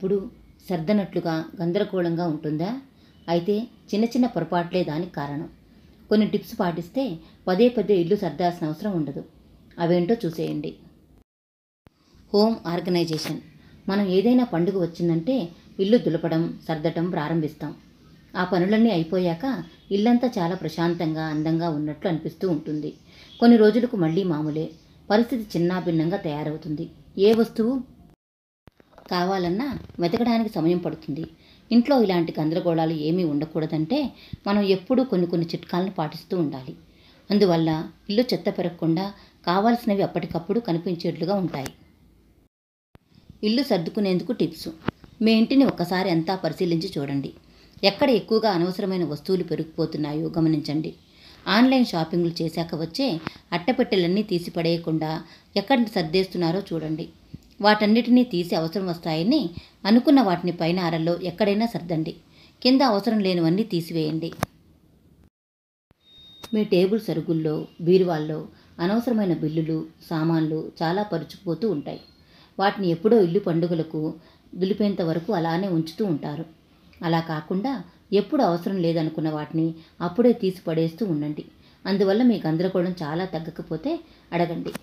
ఎప్పుడూ సర్దనట్లుగా గందరగోళంగా ఉంటుందా అయితే చిన్న చిన్న పొరపాట్లే దానికి కారణం కొన్ని టిప్స్ పాటిస్తే పదే పదే ఇల్లు సర్దాల్సిన అవసరం ఉండదు అవేంటో చూసేయండి హోమ్ ఆర్గనైజేషన్ మనం ఏదైనా పండుగ వచ్చిందంటే ఇల్లు దులపడం సర్దటం ప్రారంభిస్తాం ఆ పనులన్నీ అయిపోయాక ఇల్లంతా చాలా ప్రశాంతంగా అందంగా ఉన్నట్లు అనిపిస్తూ ఉంటుంది కొన్ని రోజులకు మళ్ళీ మామూలే పరిస్థితి చిన్నాభిన్నంగా తయారవుతుంది ఏ వస్తువు కావాలన్నా వెతకడానికి సమయం పడుతుంది ఇంట్లో ఇలాంటి గందరగోళాలు ఏమీ ఉండకూడదంటే మనం ఎప్పుడూ కొన్ని కొన్ని చిట్కాలను పాటిస్తూ ఉండాలి అందువల్ల ఇల్లు చెత్త పెరగకుండా కావాల్సినవి అప్పటికప్పుడు కనిపించేట్లుగా ఉంటాయి ఇల్లు సర్దుకునేందుకు టిప్స్ మీ ఇంటిని ఒక్కసారి అంతా పరిశీలించి చూడండి ఎక్కడ ఎక్కువగా అనవసరమైన వస్తువులు పెరిగిపోతున్నాయో గమనించండి ఆన్లైన్ షాపింగ్లు చేశాక వచ్చే అట్టపెట్టెలన్నీ తీసి పడేయకుండా ఎక్కడ సర్దేస్తున్నారో చూడండి వాటన్నిటినీ తీసి అవసరం వస్తాయని అనుకున్న వాటిని పైన అరల్లో ఎక్కడైనా సర్దండి కింద అవసరం లేనివన్నీ తీసివేయండి మీ టేబుల్ సరుకుల్లో బీరువాల్లో అనవసరమైన బిల్లులు సామాన్లు చాలా పరుచుకుపోతూ ఉంటాయి వాటిని ఎప్పుడో ఇల్లు పండుగలకు దులిపేంత వరకు అలానే ఉంచుతూ ఉంటారు అలా కాకుండా ఎప్పుడు అవసరం లేదనుకున్న వాటిని అప్పుడే తీసి పడేస్తూ ఉండండి అందువల్ల మీ గందరగోళం చాలా తగ్గకపోతే అడగండి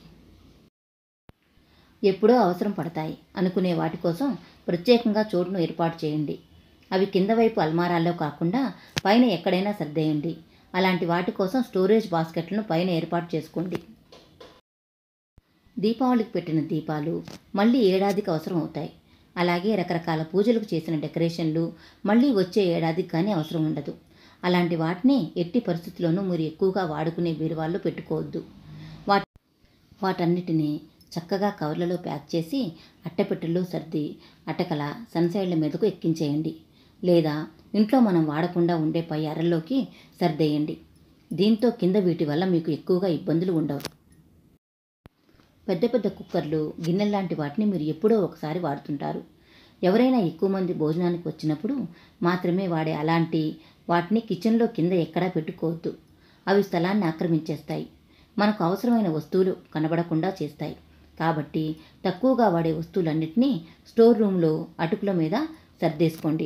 ఎప్పుడో అవసరం పడతాయి అనుకునే వాటి కోసం ప్రత్యేకంగా చోటును ఏర్పాటు చేయండి అవి కింద వైపు అల్మారాల్లో కాకుండా పైన ఎక్కడైనా సర్దేయండి అలాంటి వాటి కోసం స్టోరేజ్ బాస్కెట్లను పైన ఏర్పాటు చేసుకోండి దీపావళికి పెట్టిన దీపాలు మళ్ళీ ఏడాదికి అవసరం అవుతాయి అలాగే రకరకాల పూజలకు చేసిన డెకరేషన్లు మళ్ళీ వచ్చే ఏడాదికి కానీ అవసరం ఉండదు అలాంటి వాటిని ఎట్టి పరిస్థితుల్లోనూ మీరు ఎక్కువగా వాడుకునే బీరువాల్లో పెట్టుకోవద్దు వాటి వాటన్నిటినీ చక్కగా కవర్లలో ప్యాక్ చేసి అట్టపెట్టెల్లో సర్ది అటకల సన్సైడ్ల మీదకు ఎక్కించేయండి లేదా ఇంట్లో మనం వాడకుండా ఉండే పై అరల్లోకి సర్దేయండి దీంతో కింద వీటి వల్ల మీకు ఎక్కువగా ఇబ్బందులు ఉండవు పెద్ద పెద్ద కుక్కర్లు గిన్నెల్లాంటి వాటిని మీరు ఎప్పుడో ఒకసారి వాడుతుంటారు ఎవరైనా ఎక్కువ మంది భోజనానికి వచ్చినప్పుడు మాత్రమే వాడే అలాంటి వాటిని కిచెన్లో కింద ఎక్కడా పెట్టుకోవద్దు అవి స్థలాన్ని ఆక్రమించేస్తాయి మనకు అవసరమైన వస్తువులు కనబడకుండా చేస్తాయి కాబట్టి తక్కువగా వాడే వస్తువులన్నింటినీ స్టోర్ రూమ్లో అటుకుల మీద సర్దేసుకోండి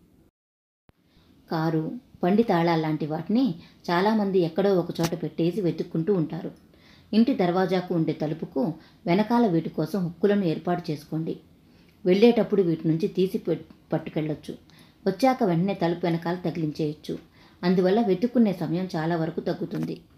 కారు పండి తాళాలు లాంటి వాటిని చాలామంది ఎక్కడో ఒక చోట పెట్టేసి వెతుక్కుంటూ ఉంటారు ఇంటి దర్వాజాకు ఉండే తలుపుకు వెనకాల వీటి కోసం హుక్కులను ఏర్పాటు చేసుకోండి వెళ్ళేటప్పుడు వీటి నుంచి తీసి పెట్- పట్టుకెళ్ళొచ్చు వచ్చాక వెంటనే తలుపు వెనకాల తగిలించేయచ్చు అందువల్ల వెతుక్కునే సమయం చాలా వరకు తగ్గుతుంది